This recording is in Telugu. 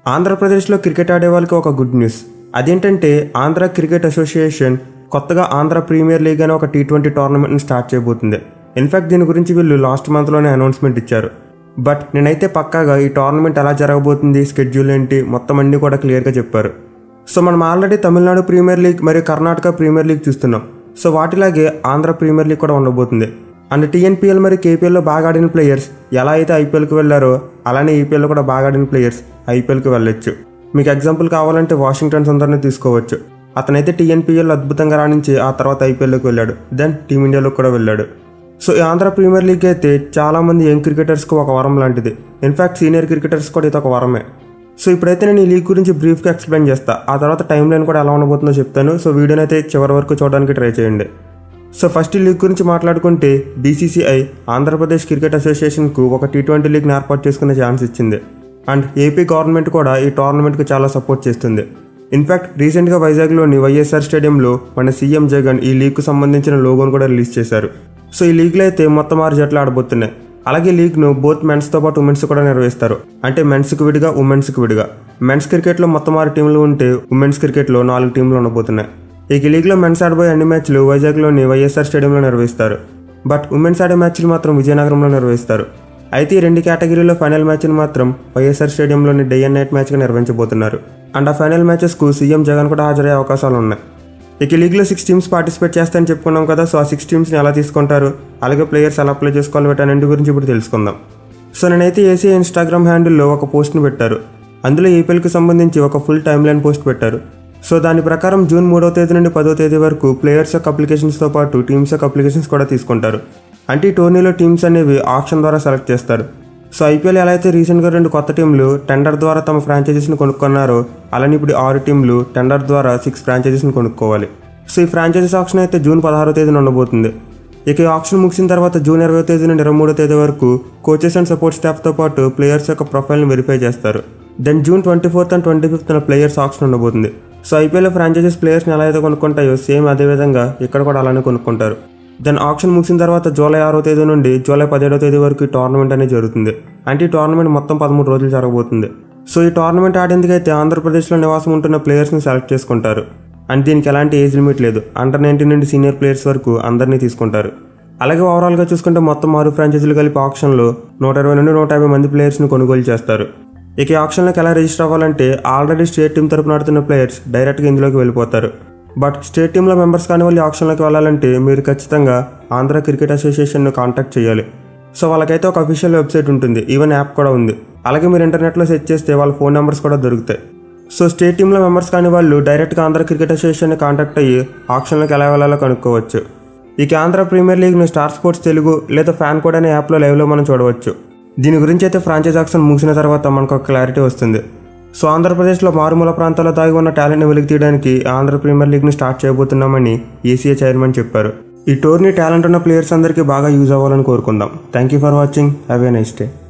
ఆంధ్రప్రదేశ్లో క్రికెట్ ఆడే వాళ్ళకి ఒక గుడ్ న్యూస్ అదేంటంటే ఆంధ్ర క్రికెట్ అసోసియేషన్ కొత్తగా ఆంధ్ర ప్రీమియర్ లీగ్ అనే ఒక టీ ట్వంటీ టోర్నమెంట్ని స్టార్ట్ చేయబోతుంది ఇన్ఫాక్ట్ దీని గురించి వీళ్ళు లాస్ట్ మంత్లోనే అనౌన్స్మెంట్ ఇచ్చారు బట్ నేనైతే పక్కాగా ఈ టోర్నమెంట్ ఎలా జరగబోతుంది స్కెడ్యూల్ ఏంటి మొత్తం అన్నీ కూడా క్లియర్గా చెప్పారు సో మనం ఆల్రెడీ తమిళనాడు ప్రీమియర్ లీగ్ మరియు కర్ణాటక ప్రీమియర్ లీగ్ చూస్తున్నాం సో వాటిలాగే ఆంధ్ర ప్రీమియర్ లీగ్ కూడా ఉండబోతుంది అండ్ టీఎన్పీఎల్ మరియు కేపీఎల్లో బాగా ఆడిన ప్లేయర్స్ ఎలా అయితే ఐపీఎల్కి వెళ్ళారో అలానే ఈపీఎల్లో కూడా బాగా ఆడిన ప్లేయర్స్ ఐపీఎల్కి వెళ్ళొచ్చు మీకు ఎగ్జాంపుల్ కావాలంటే వాషింగ్టన్ సుందర్ని తీసుకోవచ్చు అతనైతే టీఎన్పీఎల్ అద్భుతంగా రాణించి ఆ తర్వాత ఐపీఎల్లోకి వెళ్ళాడు దెన్ టీమిండియాలోకి కూడా వెళ్ళాడు సో ఈ ఆంధ్ర ప్రీమియర్ లీగ్ అయితే చాలా మంది యంగ్ క్రికెటర్స్కి ఒక వరం లాంటిది ఇన్ఫాక్ట్ సీనియర్ క్రికెటర్స్ కూడా ఇది ఒక వరమే సో ఇప్పుడైతే నేను ఈ లీగ్ గురించి బ్రీఫ్గా ఎక్స్ప్లెయిన్ చేస్తా ఆ తర్వాత టైం లైన్ కూడా ఎలా ఉండబోతుందో చెప్తాను సో వీడియోని అయితే చివరి వరకు చూడడానికి ట్రై చేయండి సో ఫస్ట్ ఈ లీగ్ గురించి మాట్లాడుకుంటే బీసీసీఐ ఆంధ్రప్రదేశ్ క్రికెట్ అసోసియేషన్కు ఒక టీ ట్వంటీ లీగ్ని ఏర్పాటు చేసుకునే ఛాన్స్ ఇచ్చింది అండ్ ఏపీ గవర్నమెంట్ కూడా ఈ టోర్నమెంట్కి చాలా సపోర్ట్ చేస్తుంది ఇన్ఫాక్ట్ రీసెంట్గా వైజాగ్లోని వైఎస్ఆర్ స్టేడియంలో మన సీఎం జగన్ ఈ లీగ్కు సంబంధించిన లోగోను కూడా రిలీజ్ చేశారు సో ఈ లీగ్లో అయితే మొత్తం ఆరు జట్లు ఆడబోతున్నాయి అలాగే లీగ్ను బోత్ మెన్స్తో పాటు ఉమెన్స్ కూడా నిర్వహిస్తారు అంటే మెన్స్కి విడిగా ఉమెన్స్కి విడిగా మెన్స్ క్రికెట్లో మొత్తం ఆరు టీంలు ఉంటే ఉమెన్స్ క్రికెట్లో నాలుగు టీంలు ఉండబోతున్నాయి ఈ లీగ్లో మెన్స్ ఆడబోయే అన్ని మ్యాచ్లు వైజాగ్లోని వైఎస్ఆర్ స్టేడియంలో నిర్వహిస్తారు బట్ ఉమెన్స్ ఆడే మ్యాచ్లు మాత్రం విజయనగరంలో నిర్వహిస్తారు అయితే ఈ రెండు కేటగిరీలో ఫైనల్ మ్యాచ్ని మాత్రం వైఎస్ఆర్ స్టేడియంలోని డే అండ్ నైట్ మ్యాచ్గా నిర్వహించబోతున్నారు అండ్ ఆ ఫైనల్ మ్యాచెస్కు సీఎం జగన్ కూడా హాజరయ్యే అవకాశాలు ఉన్నాయి ఇక లీగ్లో సిక్స్ టీమ్స్ పార్టిసిపేట్ చేస్తాయని చెప్పుకున్నాం కదా సో ఆ సిక్స్ టీమ్స్ని ఎలా తీసుకుంటారు అలాగే ప్లేయర్స్ ఎలా ప్లే చేసుకోవాలి వీటన్నింటి గురించి ఇప్పుడు తెలుసుకుందాం సో నేనైతే ఏసీ ఇన్స్టాగ్రామ్ హ్యాండిల్లో ఒక పోస్ట్ని పెట్టారు అందులో ఈపీఎల్కి సంబంధించి ఒక ఫుల్ టైమ్ లైన్ పోస్ట్ పెట్టారు సో దాని ప్రకారం జూన్ మూడవ తేదీ నుండి పదో తేదీ వరకు ప్లేయర్స్ యొక్క అప్లికేషన్స్తో పాటు టీమ్స్ యొక్క అప్లికేషన్స్ కూడా తీసుకుంటారు అంటే ఈ టోర్నీలో టీమ్స్ అనేవి ఆప్షన్ ద్వారా సెలెక్ట్ చేస్తారు సో ఐపీఎల్ ఎలా అయితే రీసెంట్గా రెండు కొత్త టీంలు టెండర్ ద్వారా తమ ఫ్రాంచైజీస్ని కొనుక్కున్నారో అలానే ఇప్పుడు ఆరు టీంలు టెండర్ ద్వారా సిక్స్ ఫ్రాంచైజీస్ని కొనుక్కోవాలి సో ఈ ఫ్రాంచైజీస్ ఆప్షన్ అయితే జూన్ పదహారో తేదీన ఉండబోతుంది ఇక ఈ ఆప్షన్ ముగిసిన తర్వాత జూన్ ఇరవై తేదీ నుండి ఇరవై మూడో తేదీ వరకు కోచెస్ అండ్ సపోర్ట్ స్టాఫ్తో పాటు ప్లేయర్స్ యొక్క ప్రొఫైల్ని వెరిఫై చేస్తారు then June twenty fourth and twenty fifth players option ఉండబోతుంది సో ఐపీఎల్ ఫ్రాంచైజీస్ ప్లేయర్స్ని ఎలా అయితే కొనుక్కుంటాయో సేమ్ అదే విధంగా ఇక్కడ కూడా అలానే కొనుక్కుంటారు దెన్ ఆప్షన్ ముగిసిన తర్వాత జూలై ఆరో తేదీ నుండి జూలై పదిహేడో తేదీ వరకు ఈ టోర్నమెంట్ అనేది జరుగుతుంది అంటే ఈ టోర్నమెంట్ మొత్తం పదమూడు రోజులు జరగబోతుంది సో ఈ టోర్నమెంట్ ఆడేందుకైతే ఆంధ్రప్రదేశ్లో నివాసం ఉంటున్న ప్లేయర్స్ని సెలెక్ట్ చేసుకుంటారు అండ్ దీనికి ఎలాంటి ఏజ్ లిమిట్ లేదు అండర్ నైన్టీన్ నుండి సీనియర్ ప్లేయర్స్ వరకు అందరినీ తీసుకుంటారు అలాగే ఓవరాల్గా చూసుకుంటే మొత్తం ఆరు ఫ్రాంచైజీలు కలిపి ఆప్షన్లో నూట ఇరవై నుండి నూట యాభై మంది ప్లేయర్స్ని కొనుగోలు చేస్తారు ఇక ఈ ఆప్షన్లోకి ఎలా రిజిస్టర్ అవ్వాలంటే ఆల్రెడీ స్టేట్ టీం తరపున ఆడుతున్న ప్లేయర్స్ డైరెక్ట్గా ఇందులోకి వెళ్ళిపోతారు బట్ స్టేట్ టీంలో మెంబర్స్ కానీ వాళ్ళు ఆప్షన్లోకి వెళ్ళాలంటే మీరు ఖచ్చితంగా ఆంధ్ర క్రికెట్ అసోసియేషన్ను కాంటాక్ట్ చేయాలి సో వాళ్ళకైతే ఒక అఫీషియల్ వెబ్సైట్ ఉంటుంది ఈవెన్ యాప్ కూడా ఉంది అలాగే మీరు ఇంటర్నెట్లో సెర్చ్ చేస్తే వాళ్ళ ఫోన్ నెంబర్స్ కూడా దొరుకుతాయి సో స్టేట్ టీంలో మెంబర్స్ కాని వాళ్ళు డైరెక్ట్గా ఆంధ్ర క్రికెట్ అసోసియేషన్ని కాంటాక్ట్ అయ్యి ఆప్షన్లోకి ఎలా వెళ్ళాలో కనుక్కోవచ్చు ఇక ఆంధ్ర ప్రీమియర్ లీగ్ను స్టార్ స్పోర్ట్స్ తెలుగు లేదా ఫ్యాన్ కోడ్ అనే యాప్లో లైవ్లో మనం చూడవచ్చు దీని గురించి అయితే ఫ్రాంచైజ్ ఆక్షన్ ముగిసిన తర్వాత మనకు ఒక క్లారిటీ వస్తుంది సో ఆంధ్రప్రదేశ్లో మారుమూల ప్రాంతాల్లో దాగి ఉన్న టాలెంట్ని వెలికి తీయడానికి ఆంధ్ర ప్రీమియర్ లీగ్ని స్టార్ట్ చేయబోతున్నామని ఏసీఏ చైర్మన్ చెప్పారు ఈ టోర్నీ టాలెంట్ ఉన్న ప్లేయర్స్ అందరికీ బాగా యూజ్ అవ్వాలని కోరుకుందాం thank you for watching have a nice day